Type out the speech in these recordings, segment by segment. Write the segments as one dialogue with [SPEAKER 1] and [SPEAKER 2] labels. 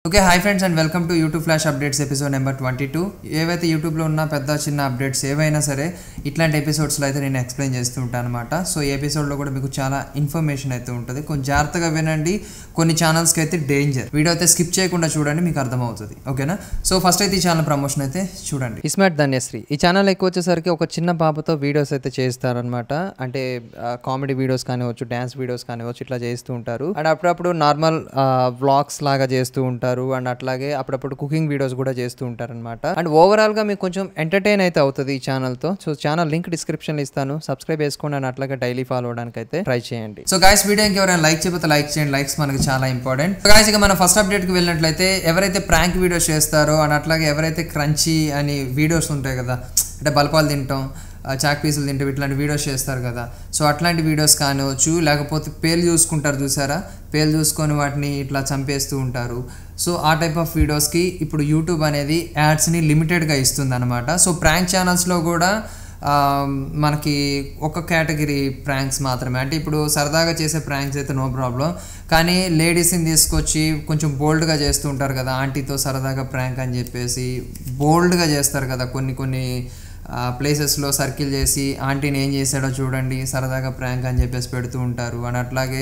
[SPEAKER 1] okay hi friends and welcome to YouTube flash updates episode number twenty two ఏవైతే యూట్యూబ్లో ఉన్న పెద్ద చిన్న అప్డేట్స్ ఏవైనా సరే ఇట్లాంటి ఎపిసోడ్స్లో అయితే నేను ఎక్స్ప్లెయిన్ చేస్తూ ఉంటాను అనమాట సో ఈ ఎపిసోడ్లో కూడా మీకు చాలా ఇన్ఫర్మేషన్ అయితే ఉంటుంది కొంచెం జాగ్రత్తగా వినండి కొన్ని ఛానల్స్కి అయితే డేంజర్ వీడియో అయితే స్కిప్ చేయకుండా చూడండి మీకు అర్థమవుతుంది ఓకేనా సో ఫస్ట్ అయితే ఈ ఛానల్ ప్రమోషన్ అయితే చూడండి ఇస్మార్ట్ ధన్యశ్రీ ఈ ఛానల్ ఎక్కువ వచ్చేసరికి ఒక చిన్న పాపతో వీడియోస్ అయితే చేస్తారనమాట అంటే కామెడీ వీడియోస్ కానివచ్చు డ్యాన్స్ వీడియోస్ కానివచ్చు ఇట్లా చేస్తూ ఉంటారు అండ్ అప్పుడప్పుడు నార్మల్ వ్లాగ్స్ లాగా చేస్తూ ఉంటారు అండ్ అట్లాగే అప్పుడప్పుడు కుకింగ్ వీడియోస్ కూడా చేస్తూ ఉంటారు అనమాట అండ్ ఓవరాల్ గా మీకు కొంచెం ఎంటర్టైన్ అయితే అవుతుంది ఈ ఛానల్ తో సో ఛానల్ లింక్ డిస్క్రిప్షన్ ఇస్తాను సబ్స్క్రైబ్ చేసుకోండి అండ్ అట్లాగే డైలీ ఫాలో అవడానికి అయితే ట్రై చేయండి సో గాయస్ వీడియో ఇంకెవరైనా లైక్ చేయకపోతే లైక్ చేయండి లైక్స్ మనకి చాలా ఇంపార్టెంట్ సో గాయస్ ఇక మన ఫస్ట్ అప్డేట్ కి వెళ్ళినట్లయితే ఎవరైతే ప్రాంక్ వీడియోస్ చేస్తారో అండ్ అట్లాగే ఎవరైతే క్రంచీ అని వీడియోస్ ఉంటాయి కదా అంటే బల్పాలు తింటాం ఆ, చాక్ పీసులు తింటే ఇట్లాంటి వీడియోస్ చేస్తారు కదా సో అట్లాంటి వీడియోస్ కానివచ్చు లేకపోతే పేలు చూసుకుంటారు చూసారా పేలు చూసుకొని వాటిని ఇట్లా చంపేస్తూ ఉంటారు సో ఆ టైప్ ఆఫ్ వీడియోస్కి ఇప్పుడు యూట్యూబ్ అనేది యాడ్స్ని లిమిటెడ్గా ఇస్తుంది అనమాట సో ప్రాంక్ ఛానల్స్లో కూడా ఆ, మనకి ఒక కేటగిరీ ప్రాంక్స్ మాత్రమే అంటే ఇప్పుడు సరదాగా చేసే ప్రాంక్స్ అయితే నో ప్రాబ్లం కానీ లేడీస్ని తీసుకొచ్చి కొంచెం బోల్డ్గా చేస్తూ ఉంటారు కదా ఆంటీతో సరదాగా ప్రాంక్ అని చెప్పేసి బోల్డ్గా చేస్తారు కదా కొన్ని కొన్ని ప్లేసెస్లో సర్కిల్ చేసి ఆంటీని ఏం చేశాడో చూడండి సరదాగా ప్రాంక్ అని చెప్పేసి పెడుతూ ఉంటారు అండ్ అట్లాగే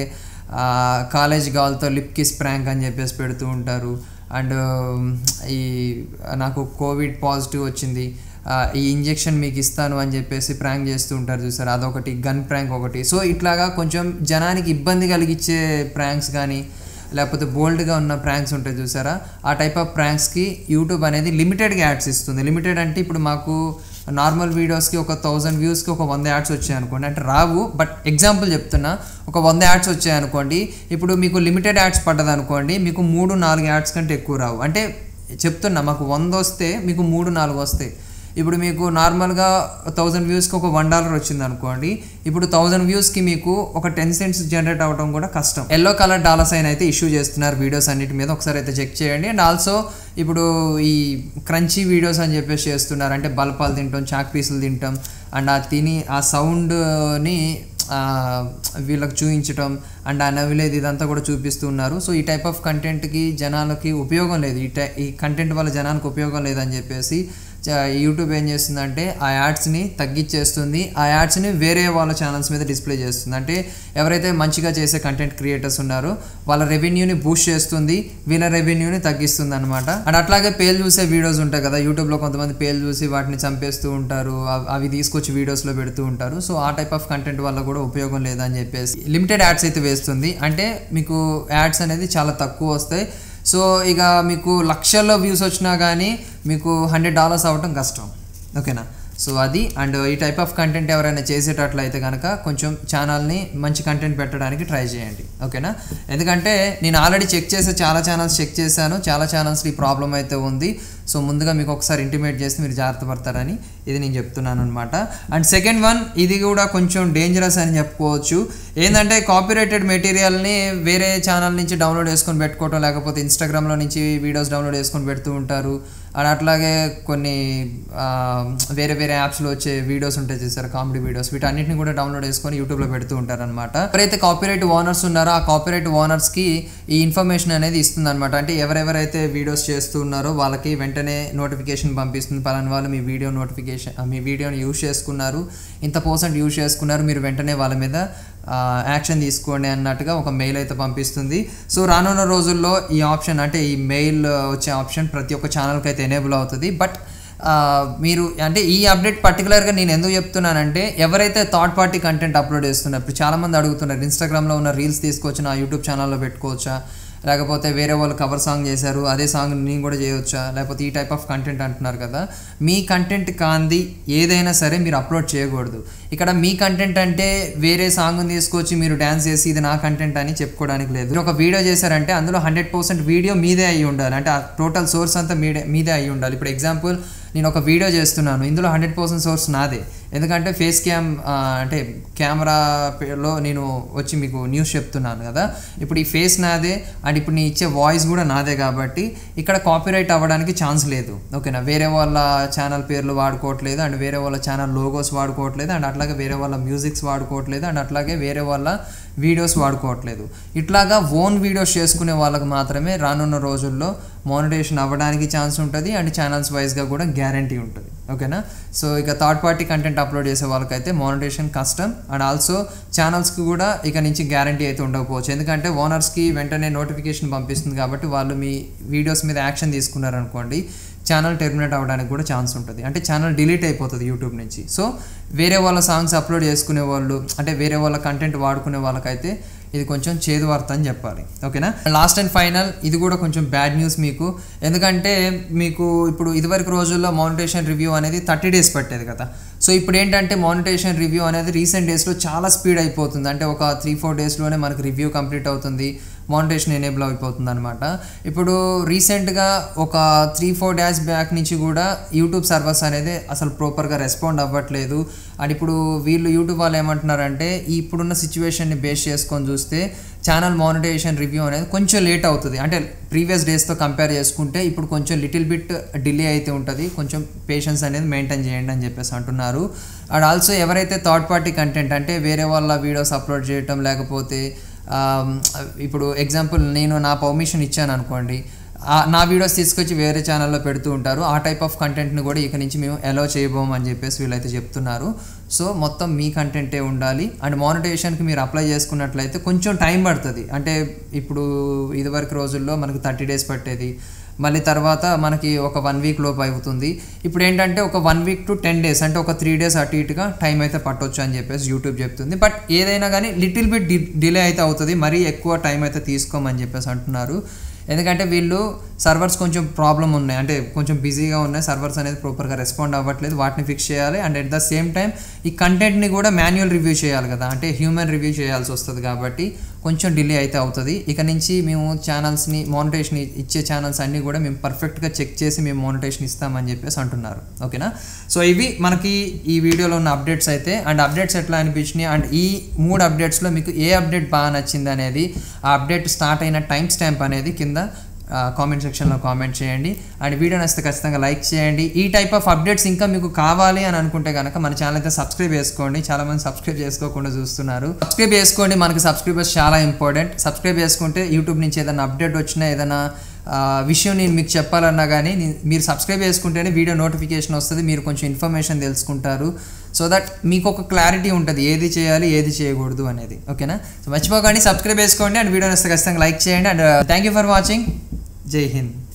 [SPEAKER 1] కాలేజ్ గాల్తో లిప్ కిస్ ప్రాంక్ అని చెప్పేసి పెడుతూ ఉంటారు అండ్ ఈ నాకు కోవిడ్ పాజిటివ్ వచ్చింది ఆ, ఈ ఇంజెక్షన్ మీకు ఇస్తాను అని చెప్పేసి ప్రాంక్ చేస్తూ ఉంటారు చూసారు అదొకటి గన్ ప్రాంక్ ఒకటి సో ఇట్లాగా కొంచెం జనానికి ఇబ్బంది కలిగించే ప్రాంక్స్ కానీ లేకపోతే బోల్డ్గా ఉన్న ప్రాంక్స్ ఉంటాయి చూసారా ఆ టైప్ ఆఫ్ ప్రాంక్స్కి యూట్యూబ్ అనేది లిమిటెడ్గా యాడ్స్ ఇస్తుంది లిమిటెడ్ అంటే ఇప్పుడు మాకు నార్మల్ వీడియోస్కి ఒక థౌజండ్ వ్యూస్కి ఒక వంద యాడ్స్ వచ్చాయి అనుకోండి అంటే రావు బట్ ఎగ్జాంపుల్ చెప్తున్నా ఒక వంద యాడ్స్ వచ్చాయి అనుకోండి ఇప్పుడు మీకు లిమిటెడ్ యాడ్స్ పడ్డది అనుకోండి మీకు మూడు నాలుగు యాడ్స్ కంటే ఎక్కువ రావు అంటే చెప్తున్నా మాకు వంద వస్తే మీకు మూడు నాలుగు వస్తాయి ఇప్పుడు మీకు నార్మల్గా థౌజండ్ వ్యూస్కి ఒక వన్ డాలర్ వచ్చింది అనుకోండి ఇప్పుడు థౌజండ్ వ్యూస్కి మీకు ఒక టెన్ సెంట్స్ జనరేట్ అవ్వడం కూడా కష్టం ఎల్లో కలర్ డాలర్ సైన్ అయితే ఇష్యూ చేస్తున్నారు వీడియోస్ అన్నిటి మీద ఒకసారి అయితే చెక్ చేయండి అండ్ ఆల్సో ఇప్పుడు ఈ క్రంచీ వీడియోస్ అని చెప్పేసి చేస్తున్నారు అంటే బల్పాలు తింటాం చాక్ పీసులు తింటాం అండ్ ఆ తిని ఆ సౌండ్ని ఆ, వీళ్ళకి చూపించటం అండ్ ఆ నవ్వులేదు ఇదంతా కూడా చూపిస్తూ ఉన్నారు సో ఈ టైప్ ఆఫ్ కంటెంట్కి జనాలకి ఉపయోగం లేదు ఈ టై ఈ కంటెంట్ వల్ల జనానికి ఉపయోగం లేదని చెప్పేసి చ- యూట్యూబ్ ఏం చేస్తుందంటే ఆ యాడ్స్ని తగ్గించేస్తుంది ఆ యాడ్స్ని వేరే వాళ్ళ ఛానల్స్ మీద డిస్ప్లే చేస్తుంది అంటే ఎవరైతే మంచిగా చేసే కంటెంట్ క్రియేటర్స్ ఉన్నారో వాళ్ళ రెవెన్యూని బూస్ట్ చేస్తుంది వీళ్ళ రెవెన్యూని తగ్గిస్తుంది అనమాట అండ్ అట్లాగే పేలు చూసే వీడియోస్ ఉంటాయి కదా యూట్యూబ్లో కొంతమంది పేలు చూసి వాటిని చంపేస్తూ ఉంటారు అవ్- అవి తీసుకొచ్చి వీడియోస్లో పెడుతూ ఉంటారు సో ఆ టైప్ ఆఫ్ కంటెంట్ వల్ల కూడా ఉపయోగం లేదని చెప్పేసి లిమిటెడ్ యాడ్స్ అయితే వేస్తుంది అంటే మీకు యాడ్స్ అనేది చాలా తక్కువ వస్తాయి సో ఇక మీకు లక్షల్లో వ్యూస్ వచ్చినా కానీ మీకు హండ్రెడ్ డాలర్స్ అవ్వటం కష్టం ఓకేనా సో అది అండ్ ఈ టైప్ ఆఫ్ కంటెంట్ ఎవరైనా చేసేటట్లయితే కనుక కొంచెం ఛానల్ని మంచి కంటెంట్ పెట్టడానికి ట్రై చేయండి ఓకేనా ఎందుకంటే నేను ఆల్రెడీ చెక్ చేసే చాలా ఛానల్స్ చెక్ చేశాను చాలా ఛానల్స్లో ఈ ప్రాబ్లం అయితే ఉంది సో ముందుగా మీకు ఒకసారి ఇంటిమేట్ చేసి మీరు జాగ్రత్త పడతారని ఇది నేను చెప్తున్నాను అనమాట అండ్ సెకండ్ వన్ ఇది కూడా కొంచెం డేంజరస్ అని చెప్పుకోవచ్చు ఏంటంటే కాపీరైటెడ్ మెటీరియల్ని వేరే ఛానల్ నుంచి డౌన్లోడ్ చేసుకొని పెట్టుకోవటం లేకపోతే ఇన్స్టాగ్రామ్లో నుంచి వీడియోస్ డౌన్లోడ్ చేసుకొని పెడుతూ ఉంటారు అండ్ అట్లాగే కొన్ని ఆ, వేరే వేరే యాప్స్లో వచ్చే వీడియోస్ ఉంటాయి చూసారు కామెడీ వీడియోస్ వీటన్నిటిని కూడా డౌన్లోడ్ చేసుకొని యూట్యూబ్లో పెడుతూ ఉంటారు అనమాట ఎవరైతే కాపీరైట్ ఓనర్స్ ఉన్నారో ఆ కాపీరైట్ ఓనర్స్కి ఈ ఇన్ఫర్మేషన్ అనేది ఇస్తుంది అనమాట అంటే ఎవరెవరైతే వీడియోస్ చేస్తూ ఉన్నారో వాళ్ళకి వెంటనే నోటిఫికేషన్ పంపిస్తుంది పలానా వాళ్ళు మీ వీడియో నోటిఫికేషన్ మీ వీడియోని యూజ్ చేసుకున్నారు ఇంత పర్సెంట్ యూజ్ చేసుకున్నారు మీరు వెంటనే వాళ్ళ మీద ఆ, యాక్షన్ తీసుకోండి అన్నట్టుగా ఒక మెయిల్ అయితే పంపిస్తుంది సో రానున్న రోజుల్లో ఈ ఆప్షన్ అంటే ఈ మెయిల్ వచ్చే ఆప్షన్ ప్రతి ఒక్క ఛానల్కి అయితే ఎనేబుల్ అవుతుంది బట్ ఆ, మీరు అంటే ఈ అప్డేట్ పర్టికులర్గా నేను ఎందుకు చెప్తున్నానంటే ఎవరైతే థర్డ్ పార్టీ కంటెంట్ అప్లోడ్ చేస్తున్నారు ఇప్పుడు చాలామంది అడుగుతున్నారు ఇన్స్టాగ్రామ్లో ఉన్న రీల్స్ తీసుకొచ్చి నా యూట్యూబ్ ఛానల్లో పెట్టుకోవచ్చా లేకపోతే వేరే వాళ్ళు కవర్ సాంగ్ చేశారు అదే సాంగ్ నేను కూడా చేయవచ్చా లేకపోతే ఈ టైప్ ఆఫ్ కంటెంట్ అంటున్నారు కదా మీ కంటెంట్ కాంది ఏదైనా సరే మీరు అప్లోడ్ చేయకూడదు ఇక్కడ మీ కంటెంట్ అంటే వేరే సాంగ్ తీసుకొచ్చి మీరు డ్యాన్స్ చేసి ఇది నా కంటెంట్ అని చెప్పుకోవడానికి లేదు మీరు ఒక వీడియో చేశారంటే అందులో హండ్రెడ్ పర్సెంట్ వీడియో మీదే అయి ఉండాలి అంటే ఆ టోటల్ సోర్స్ అంతా మీదే మీదే అయి ఉండాలి ఇప్పుడు ఎగ్జాంపుల్ నేను ఒక వీడియో చేస్తున్నాను ఇందులో హండ్రెడ్ పర్సెంట్ సోర్స్ నాదే ఎందుకంటే ఫేస్ క్యామ్ అంటే కెమెరాలో నేను వచ్చి మీకు న్యూస్ చెప్తున్నాను కదా ఇప్పుడు ఈ ఫేస్ నాదే అండ్ ఇప్పుడు నేను ఇచ్చే వాయిస్ కూడా నాదే కాబట్టి ఇక్కడ కాపీరైట్ అవ్వడానికి ఛాన్స్ లేదు ఓకేనా వేరే వాళ్ళ ఛానల్ పేర్లు వాడుకోవట్లేదు అండ్ వేరే వాళ్ళ ఛానల్ లోగోస్ వాడుకోవట్లేదు అండ్ అట్లాగే వేరే వాళ్ళ మ్యూజిక్స్ వాడుకోవట్లేదు అండ్ అట్లాగే వేరే వాళ్ళ వీడియోస్ వాడుకోవట్లేదు ఇట్లాగా ఓన్ వీడియోస్ చేసుకునే వాళ్ళకి మాత్రమే రానున్న రోజుల్లో మానిటేషన్ అవ్వడానికి ఛాన్స్ ఉంటుంది అండ్ ఛానల్స్ వైజ్గా కూడా గ్యారంటీ ఉంటుంది ఓకేనా సో ఇక థర్డ్ పార్టీ కంటెంట్ అప్లోడ్ చేసే వాళ్ళకైతే మానిటేషన్ కష్టం అండ్ ఆల్సో ఛానల్స్కి కూడా ఇక నుంచి గ్యారంటీ అయితే ఉండకపోవచ్చు ఎందుకంటే ఓనర్స్కి వెంటనే నోటిఫికేషన్ పంపిస్తుంది కాబట్టి వాళ్ళు మీ వీడియోస్ మీద యాక్షన్ తీసుకున్నారనుకోండి ఛానల్ టెర్మినేట్ అవ్వడానికి కూడా ఛాన్స్ ఉంటుంది అంటే ఛానల్ డిలీట్ అయిపోతుంది యూట్యూబ్ నుంచి సో వేరే వాళ్ళ సాంగ్స్ అప్లోడ్ చేసుకునే వాళ్ళు అంటే వేరే వాళ్ళ కంటెంట్ వాడుకునే వాళ్ళకైతే ఇది కొంచెం చేదు వార్త అని చెప్పాలి ఓకేనా లాస్ట్ అండ్ ఫైనల్ ఇది కూడా కొంచెం బ్యాడ్ న్యూస్ మీకు ఎందుకంటే మీకు ఇప్పుడు ఇదివరకు రోజుల్లో మానిటేషన్ రివ్యూ అనేది థర్టీ డేస్ పట్టేది కదా సో ఇప్పుడు ఏంటంటే మానిటేషన్ రివ్యూ అనేది రీసెంట్ డేస్లో చాలా స్పీడ్ అయిపోతుంది అంటే ఒక త్రీ ఫోర్ డేస్లోనే మనకు రివ్యూ కంప్లీట్ అవుతుంది మానిటేషన్ ఎనేబుల్ అయిపోతుంది అనమాట ఇప్పుడు రీసెంట్గా ఒక త్రీ ఫోర్ డేస్ బ్యాక్ నుంచి కూడా యూట్యూబ్ సర్వర్స్ అనేది అసలు ప్రాపర్గా రెస్పాండ్ అవ్వట్లేదు అండ్ ఇప్పుడు వీళ్ళు యూట్యూబ్ వాళ్ళు ఏమంటున్నారంటే ఈ ఇప్పుడున్న సిచ్యువేషన్ని బేస్ చేసుకొని చూస్తే ఛానల్ మానిటైజేషన్ రివ్యూ అనేది కొంచెం లేట్ అవుతుంది అంటే ప్రీవియస్ డేస్తో కంపేర్ చేసుకుంటే ఇప్పుడు కొంచెం లిటిల్ బిట్ డిలే అయితే ఉంటుంది కొంచెం పేషెన్స్ అనేది మెయింటైన్ చేయండి అని చెప్పేసి అంటున్నారు అండ్ ఆల్సో ఎవరైతే థర్డ్ పార్టీ కంటెంట్ అంటే వేరే వాళ్ళ వీడియోస్ అప్లోడ్ చేయటం లేకపోతే ఇప్పుడు ఎగ్జాంపుల్ నేను నా పర్మిషన్ ఇచ్చాను అనుకోండి నా వీడియోస్ తీసుకొచ్చి వేరే ఛానల్లో పెడుతూ ఉంటారు ఆ టైప్ ఆఫ్ కంటెంట్ని కూడా ఇక నుంచి మేము అలో చేయబోము అని చెప్పేసి వీళ్ళైతే చెప్తున్నారు సో మొత్తం మీ కంటెంటే ఉండాలి అండ్ మానిటైజేషన్కి మీరు అప్లై చేసుకున్నట్లయితే కొంచెం టైం పడుతుంది అంటే ఇప్పుడు ఇదివరకు రోజుల్లో మనకి థర్టీ డేస్ పట్టేది మళ్ళీ తర్వాత మనకి ఒక వన్ వీక్ లోపు అవుతుంది ఇప్పుడు ఏంటంటే ఒక one week to ten days అంటే ఒక త్రీ డేస్ అటు ఇటుగా టైం అయితే పట్టొచ్చు అని చెప్పేసి యూట్యూబ్ చెప్తుంది బట్ ఏదైనా కానీ లిటిల్ బిట్ డిలే అయితే అవుతుంది మరీ ఎక్కువ టైం అయితే తీసుకోమని చెప్పేసి అంటున్నారు ఎందుకంటే వీళ్ళు సర్వర్స్ కొంచెం ప్రాబ్లం ఉన్నాయి అంటే కొంచెం బిజీగా ఉన్నాయి సర్వర్స్ అనేది ప్రాపర్గా రెస్పాండ్ అవ్వట్లేదు వాటిని ఫిక్స్ చేయాలి and at the same time ఈ కంటెంట్ని కూడా మాన్యువల్ రివ్యూ చేయాలి కదా అంటే హ్యూమన్ రివ్యూ చేయాల్సి వస్తుంది కాబట్టి కొంచెం డిలే అయితే అవుతుంది ఇక నుంచి మేము ఛానల్స్ని మానిటేషన్ ఇచ్చే ఛానల్స్ అన్నీ కూడా మేము పర్ఫెక్ట్గా చెక్ చేసి మేము మానిటేషన్ ఇస్తామని చెప్పేసి అంటున్నారు ఓకేనా సో ఇవి మనకి ఈ వీడియోలో ఉన్న అప్డేట్స్ అయితే అండ్ అప్డేట్స్ ఎట్లా అనిపించినాయి అండ్ ఈ మూడు అప్డేట్స్లో మీకు ఏ అప్డేట్ బాగా నచ్చింది అనేది ఆ అప్డేట్ స్టార్ట్ అయిన టైం స్టాంప్ అనేది కింద కామెంట్ సెక్షన్లో కామెంట్ చేయండి అండ్ వీడియో నచ్చితే ఖచ్చితంగా లైక్ చేయండి ఈ టైప్ ఆఫ్ అప్డేట్స్ ఇంకా మీకు కావాలి అని అనుకుంటే కనుక మన ఛానల్ అయితే సబ్స్క్రైబ్ చేసుకోండి చాలా మంది సబ్స్క్రైబ్ చేసుకోకుండా చూస్తున్నారు సబ్స్క్రైబ్ చేసుకోండి మనకి సబ్స్క్రైబర్స్ చాలా ఇంపార్టెంట్ సబ్స్క్రైబ్ చేసుకుంటే యూట్యూబ్ నుంచి ఏదైనా అప్డేట్ వచ్చినా ఏదైనా విషయం నేను మీకు చెప్పాలన్నా కానీ మీరు సబ్స్క్రైబ్ చేసుకుంటేనే వీడియో నోటిఫికేషన్ వస్తుంది మీరు కొంచెం ఇన్ఫర్మేషన్ తెలుసుకుంటారు సో దట్ మీకు ఒక క్లారిటీ ఉంటుంది ఏది చేయాలి ఏది చేయకూడదు అనేది ఓకేనా సో మర్చిపోకండి సబ్స్క్రైబ్ చేసుకోండి అండ్ వీడియో వస్తే ఖచ్చితంగా లైక్ చేయండి and thank you for watching Jai Hind